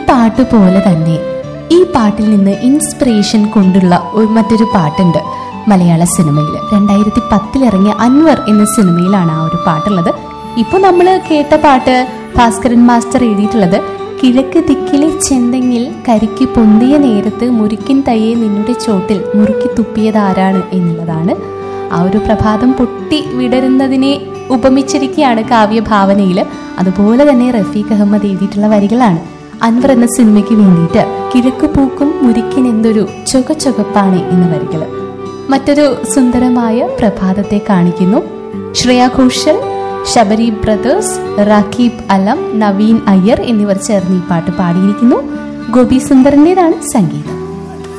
പാട്ട് പോലെ തന്നെ ഈ പാട്ടിൽ നിന്ന് ഇൻസ്പിറേഷൻ കൊണ്ടുള്ള ഒരു മറ്റൊരു പാട്ടുണ്ട് മലയാള സിനിമയിൽ രണ്ടായിരത്തി പത്തിൽ ഇറങ്ങിയ അൻവർ എന്ന സിനിമയിലാണ് ആ ഒരു പാട്ടുള്ളത് ഇപ്പോൾ നമ്മൾ കേട്ട പാട്ട് ഭാസ്കരൻ മാസ്റ്റർ എഴുതിയിട്ടുള്ളത് കിഴക്ക് ദിക്കിലെ ചെന്തെങ്ങിൽ കരിക്ക് പൊന്തിയ നേരത്ത് മുരിക്കിൻ തയ്യെ നിന്നുടെ ചോട്ടിൽ മുറുക്കി തുപ്പിയത് ആരാണ് എന്നുള്ളതാണ് ആ ഒരു പ്രഭാതം പൊട്ടി വിടരുന്നതിനെ ഉപമിച്ചിരിക്കുകയാണ് കാവ്യഭാവനയിൽ അതുപോലെ തന്നെ റഫീഖ് അഹമ്മദ് എഴുതിയിട്ടുള്ള വരികളാണ് അൻവർ എന്ന സിനിമയ്ക്ക് വേണ്ടിയിട്ട് കിഴക്ക് പൂക്കും മുരിക്കിൻ എന്തൊരു ചുക ചുകപ്പാണ് എന്ന വരികൾ മറ്റൊരു സുന്ദരമായ പ്രഭാതത്തെ കാണിക്കുന്നു ശ്രേയ ഘോഷൽ ശബരി ബ്രദേഴ്സ് റക്കീബ് അലം നവീൻ അയ്യർ എന്നിവർ ചേർന്ന് ഈ പാട്ട് പാടിയിരിക്കുന്നു ഗോപി സുന്ദറിൻ്റെതാണ് സംഗീതം